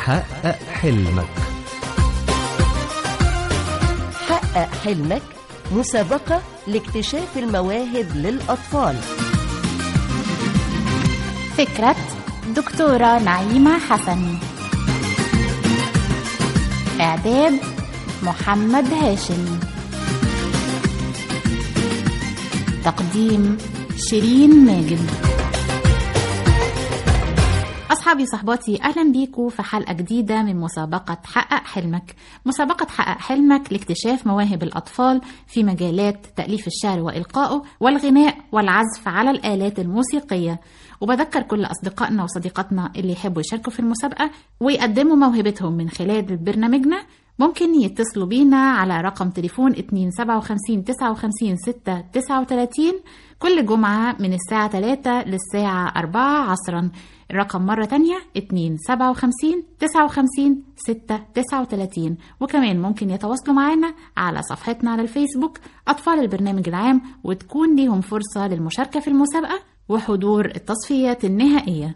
حقق حلمك حقق حلمك مسابقة لاكتشاف المواهب للأطفال فكرة دكتورة نعيمة حسن إعداد محمد هاشم تقديم شيرين ماجد أصحابي صحباتي أهلا بيكم في حلقة جديدة من مسابقة حقق حلمك مسابقة حقق حلمك لاكتشاف مواهب الأطفال في مجالات تأليف الشعر وإلقائه والغناء والعزف على الآلات الموسيقية وبذكر كل أصدقائنا وصديقاتنا اللي يحبوا يشاركوا في المسابقة ويقدموا موهبتهم من خلال برنامجنا ممكن يتصلوا بينا على رقم تليفون 257 59 6 39 كل جمعة من الساعة 3 للساعة 4 عصرا الرقم مرة تانية 257 59 6 39 وكمان ممكن يتواصلوا معنا على صفحتنا على الفيسبوك أطفال البرنامج العام وتكون ليهم فرصة للمشاركة في المسابقة وحضور التصفيات النهائية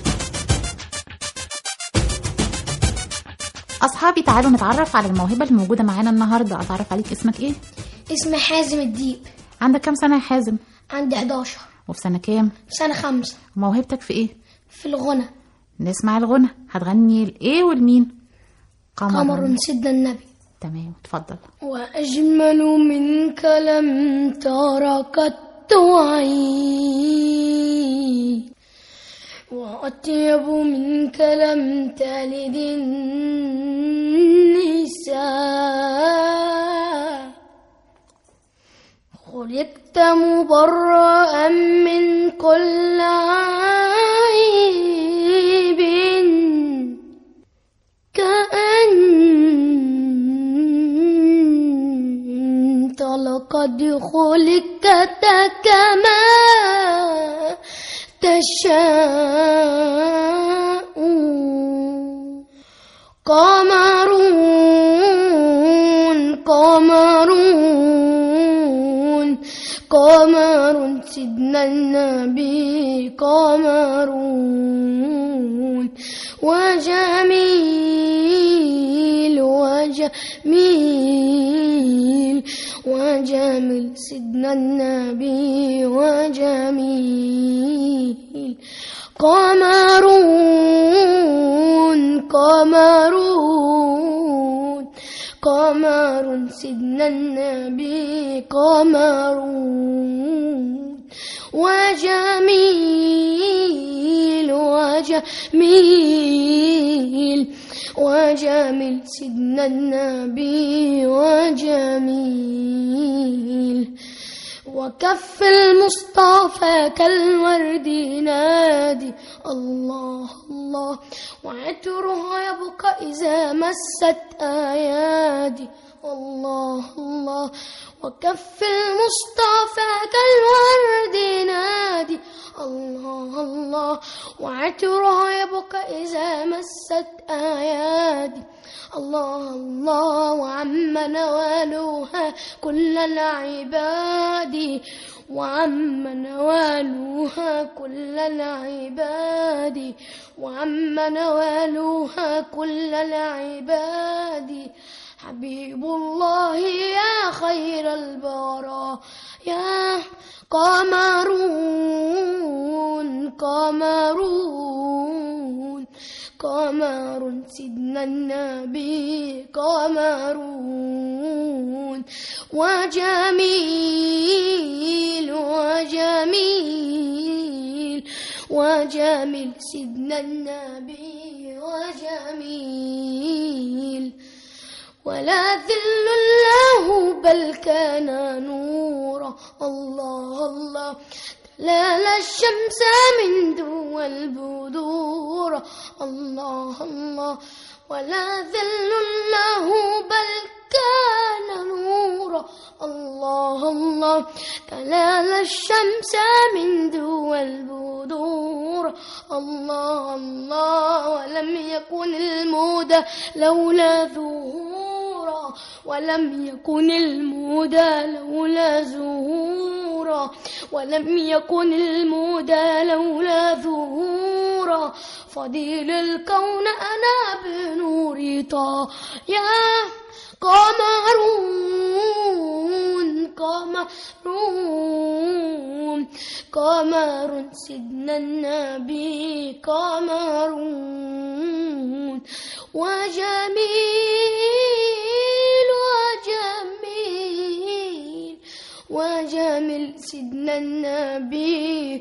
أصحابي تعالوا نتعرف على الموهبة الموجودة معانا النهاردة أتعرف عليك اسمك إيه؟ اسمي حازم الديب عندك كام سنة يا حازم؟ عندي 11 وفي سنة كام؟ سنة خمسة وموهبتك في إيه؟ في الغنى نسمع الغنى هتغني لإيه والمين؟ قمر سيدنا النبي تمام اتفضل وأجمل منك لم تر قط عين وأطيب منك لم تلد النساء خلقت مبرأ من كل عيب كأنت لقد خلقت كما تشاء قمرون قمرون قمر سيدنا النبي قمرون وجميل وجميل وجميل سيدنا النبي وجميل قمرون قمرون قمر سيدنا النبي قمرون وجميل وجميل وجميل سيدنا النبي وجميل وكف المصطفى كالورد ينادي الله الله وعطرها يبقى إذا مست آيادي الله الله وكف المصطفى كالورد ينادي الله الله وعطرها يبقى إذا مست آيادي الله الله وعم نوالها كل العباد وعم نوالها كل العباد وعم نوالها كل العباد حبيب الله يا خير البراء يا قمرون قمرون قمر سيدنا النبي قمرون وجميل وجميل وجميل سيدنا النبي وجميل ولا ذل له بل كان نورا الله الله تلال الشمس من دون البدور الله الله ولا ذل له بل كان نورا الله الله تلال الشمس من دون البدور الله الله ولم يكن المودة لولا ظهورا ولم يكن المودة لولا ظهورا نورا ولم يكن المودى لولا ظهورا فضيل الكون أنا بنوري طا يا قمرون قمرون قمر سيدنا النبي قمرون وجميل وجميل وجميل سيدنا النبي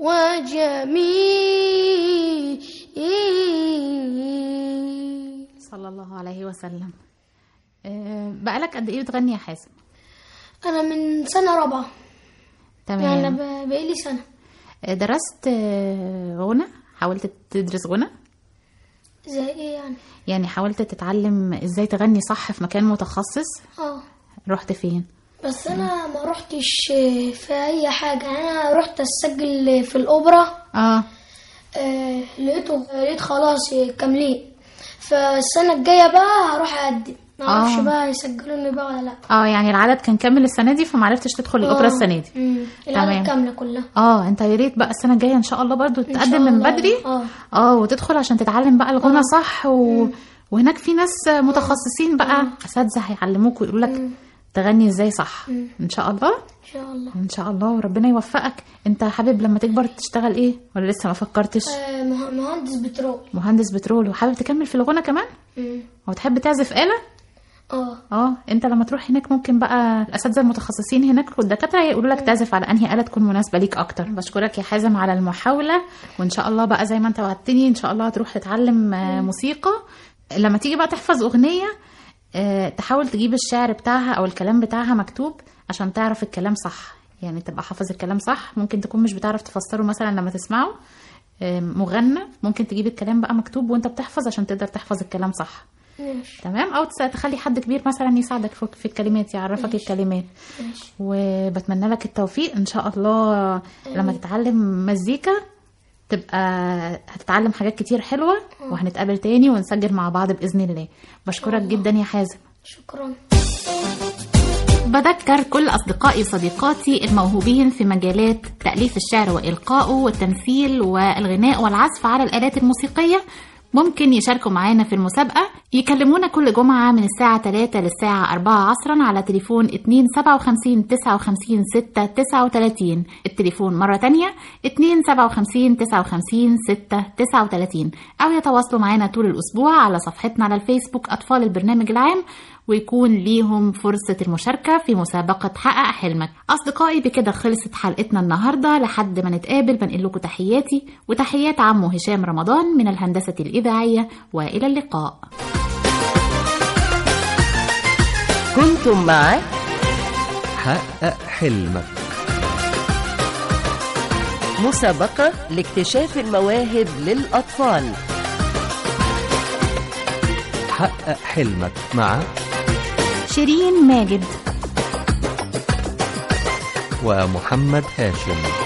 وجميل صلى الله عليه وسلم آه، بقالك قد ايه بتغني يا حازم أنا من سنة رابعة يعني تمام أنا ب- بقالي سنة آه، درست آه، غنى حاولت تدرس غنى زي إيه يعني يعني حاولت تتعلم ازاي تغني صح في مكان متخصص اه رحت فين بس انا ما رحتش في اي حاجه يعني انا رحت اسجل في الاوبرا اه آه لقيته لقيت خلاص كاملين فالسنه الجايه بقى هروح اقدم ما اعرفش آه. بقى يسجلوني بقى ولا لا اه يعني العدد كان كامل السنه دي فمعرفتش تدخل الاوبرا آه. السنه دي مم. تمام. العدد كامله كلها اه انت يا ريت بقى السنه الجايه ان شاء الله برضو إن شاء تقدم من الله. بدري اه اه وتدخل عشان تتعلم بقى الغنى صح و... وهناك في ناس متخصصين بقى اساتذه هيعلموك ويقولوا لك تغني ازاي صح ان شاء الله ان شاء الله ان شاء الله وربنا يوفقك انت حابب لما تكبر تشتغل ايه ولا لسه ما فكرتش آه مه- مهندس بترول مهندس بترول وحابب تكمل في الغنى كمان مم. وتحب تعزف آلة اه اه انت لما تروح هناك ممكن بقى الاساتذه المتخصصين هناك والدكاتره يقولوا لك تعزف على انهي آلة تكون مناسبه ليك اكتر بشكرك يا حازم على المحاوله وان شاء الله بقى زي ما انت وعدتني ان شاء الله هتروح تتعلم آه، موسيقى لما تيجي بقى تحفظ اغنيه آه، تحاول تجيب الشعر بتاعها او الكلام بتاعها مكتوب عشان تعرف الكلام صح يعني تبقى حافظ الكلام صح ممكن تكون مش بتعرف تفسره مثلا لما تسمعه آه، مغنى ممكن تجيب الكلام بقى مكتوب وانت بتحفظ عشان تقدر تحفظ الكلام صح ماشي تمام او تس- تخلي حد كبير مثلا يساعدك في في الكلمات يعرفك الكلمات ماشي وبتمنى لك التوفيق ان شاء الله لما تتعلم مزيكا تبقى هتتعلم حاجات كتير حلوة وهنتقابل تاني ونسجل مع بعض بإذن الله بشكرك جدا يا حازم شكرا بذكر كل أصدقائي وصديقاتي الموهوبين في مجالات تأليف الشعر وإلقائه والتمثيل والغناء والعزف على الآلات الموسيقية ممكن يشاركوا معانا في المسابقة يكلمونا كل جمعة من الساعة 3 للساعة 4 عصرا على تليفون 257 59 6 39 التليفون مرة تانية 257 59 6 39 أو يتواصلوا معانا طول الأسبوع على صفحتنا على الفيسبوك أطفال البرنامج العام ويكون ليهم فرصة المشاركة في مسابقة حقق حلمك أصدقائي بكده خلصت حلقتنا النهاردة لحد ما نتقابل بنقل لكم تحياتي وتحيات عمو هشام رمضان من الهندسة الإذاعية وإلى اللقاء كنتم مع حقق حلمك مسابقة لاكتشاف المواهب للأطفال حقق حلمك مع شيرين ماجد ومحمد هاشم